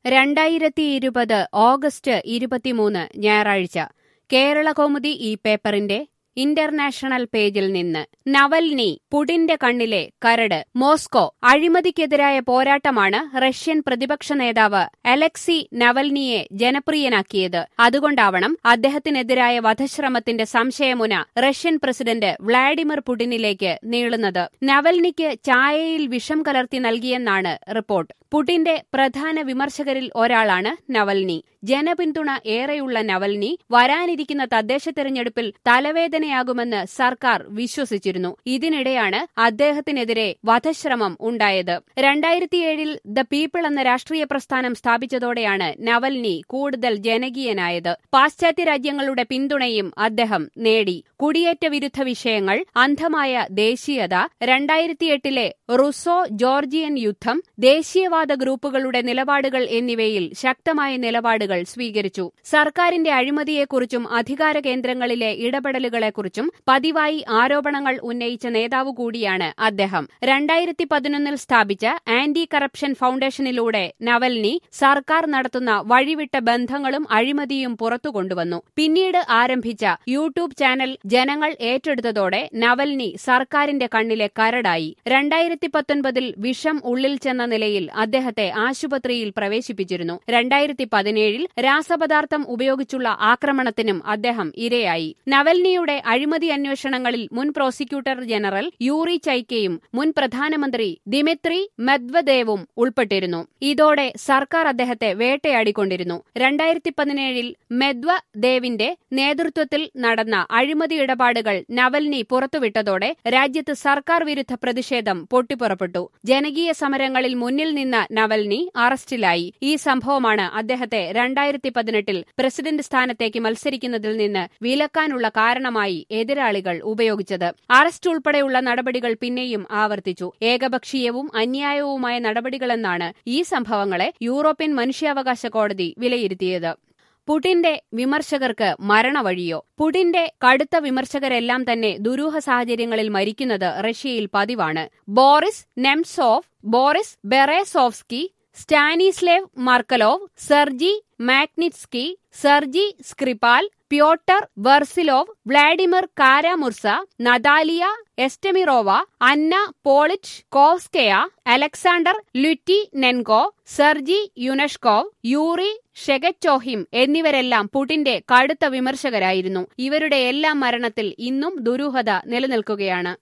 രണ്ടായിരത്തി ഇരുപത് ഓഗസ്റ്റ് ഇരുപത്തിമൂന്ന് ഞായറാഴ്ച കേരളകൗമുദി ഈ പേപ്പറിന്റെ ഇന്റർനാഷണൽ പേജിൽ നിന്ന് നവൽനി പുടിന്റെ കണ്ണിലെ കരട് മോസ്കോ അഴിമതിക്കെതിരായ പോരാട്ടമാണ് റഷ്യൻ പ്രതിപക്ഷ നേതാവ് അലക്സി നവൽനിയെ ജനപ്രിയനാക്കിയത് അതുകൊണ്ടാവണം അദ്ദേഹത്തിനെതിരായ വധശ്രമത്തിന്റെ സംശയമുന റഷ്യൻ പ്രസിഡന്റ് വ്ളാഡിമിർ പുടിനിലേക്ക് നീളുന്നത് നവൽനിക്ക് ചായയിൽ വിഷം കലർത്തി നൽകിയെന്നാണ് റിപ്പോർട്ട് പുടിന്റെ പ്രധാന വിമർശകരിൽ ഒരാളാണ് നവൽനി ജനപിന്തുണ ഏറെയുള്ള നവൽനി വരാനിരിക്കുന്ന തദ്ദേശ തെരഞ്ഞെടുപ്പിൽ തലവേദനയാകുമെന്ന് സർക്കാർ വിശ്വസിച്ചിരുന്നു ഇതിനിടെയാണ് അദ്ദേഹത്തിനെതിരെ വധശ്രമം ഉണ്ടായത് രണ്ടായിരത്തിയേഴിൽ ദ പീപ്പിൾ എന്ന രാഷ്ട്രീയ പ്രസ്ഥാനം സ്ഥാപിച്ചതോടെയാണ് നവൽനി കൂടുതൽ ജനകീയനായത് പാശ്ചാത്യ രാജ്യങ്ങളുടെ പിന്തുണയും അദ്ദേഹം നേടി കുടിയേറ്റ വിരുദ്ധ വിഷയങ്ങൾ അന്ധമായ ദേശീയത രണ്ടായിരത്തിയെട്ടിലെ റുസോ ജോർജിയൻ യുദ്ധം ദേശീയവാദ ഗ്രൂപ്പുകളുടെ നിലപാടുകൾ എന്നിവയിൽ ശക്തമായ നിലപാടുകൾ സ്വീകരിച്ചു സർക്കാരിന്റെ അഴിമതിയെക്കുറിച്ചും അധികാര കേന്ദ്രങ്ങളിലെ ഇടപെടലുകളെക്കുറിച്ചും പതിവായി ആരോപണങ്ങൾ ഉന്നയിച്ച നേതാവ് കൂടിയാണ് അദ്ദേഹം രണ്ടായിരത്തി പതിനൊന്നിൽ സ്ഥാപിച്ച ആന്റി കറപ്ഷൻ ഫൌണ്ടേഷനിലൂടെ നവൽനി സർക്കാർ നടത്തുന്ന വഴിവിട്ട ബന്ധങ്ങളും അഴിമതിയും പുറത്തുകൊണ്ടുവന്നു പിന്നീട് ആരംഭിച്ച യൂട്യൂബ് ചാനൽ ജനങ്ങൾ ഏറ്റെടുത്തതോടെ നവൽനി സർക്കാരിന്റെ കണ്ണിലെ കരടായി രണ്ടായിരത്തി പത്തൊൻപതിൽ വിഷം ഉള്ളിൽ ചെന്ന നിലയിൽ അദ്ദേഹത്തെ ആശുപത്രിയിൽ പ്രവേശിപ്പിച്ചിരുന്നു രണ്ടായിരത്തി പതിനേഴിൽ രാസപദാർത്ഥം ഉപയോഗിച്ചുള്ള ആക്രമണത്തിനും അദ്ദേഹം ഇരയായി നവൽനിയുടെ അഴിമതി അന്വേഷണങ്ങളിൽ മുൻ പ്രോസിക്യൂട്ടർ ജനറൽ യൂറി ചൈക്കയും മുൻ പ്രധാനമന്ത്രി ദിമിത്രി മെദ്വദേവും ഉൾപ്പെട്ടിരുന്നു ഇതോടെ സർക്കാർ അദ്ദേഹത്തെ വേട്ടയാടിക്കൊണ്ടിരുന്നു രണ്ടായിരത്തി പതിനേഴിൽ മെദ്വദേവിന്റെ നേതൃത്വത്തിൽ നടന്ന അഴിമതി ഇടപാടുകൾ നവൽനി പുറത്തുവിട്ടതോടെ രാജ്യത്ത് സർക്കാർ വിരുദ്ധ പ്രതിഷേധം പൊട്ടിപ്പുറപ്പെട്ടു ജനകീയ സമരങ്ങളിൽ മുന്നിൽ നിന്ന നവൽനി അറസ്റ്റിലായി ഈ സംഭവമാണ് അദ്ദേഹത്തെ രണ്ടായിരത്തി പതിനെട്ടിൽ പ്രസിഡന്റ് സ്ഥാനത്തേക്ക് മത്സരിക്കുന്നതിൽ നിന്ന് വിലക്കാനുള്ള കാരണമായി എതിരാളികൾ ഉപയോഗിച്ചത് അറസ്റ്റ് ഉൾപ്പെടെയുള്ള നടപടികൾ പിന്നെയും ആവർത്തിച്ചു ഏകപക്ഷീയവും അന്യായവുമായ നടപടികളെന്നാണ് ഈ സംഭവങ്ങളെ യൂറോപ്യൻ മനുഷ്യാവകാശ കോടതി വിലയിരുത്തിയത് പുടിന്റെ വിമർശകർക്ക് മരണവഴിയോ പുടിന്റെ കടുത്ത വിമർശകരെല്ലാം തന്നെ ദുരൂഹ സാഹചര്യങ്ങളിൽ മരിക്കുന്നത് റഷ്യയിൽ പതിവാണ് Boris Nemtsov Boris Berezovsky Stanislav Markelov Sergei Magnitsky Sergei Skripal Pyotr Verzilov Vladimir Karamurza Natalia Estemirova Anna Politkovskaya Alexander Litvinenko Sergei യുനഷ്കോവ് യൂറി ഷെഗച്ചോഹിം എന്നിവരെല്ലാം പുടിന്റെ കടുത്ത വിമർശകരായിരുന്നു ഇവരുടെ എല്ലാം മരണത്തിൽ ഇന്നും ദുരൂഹത നിലനിൽക്കുകയാണ്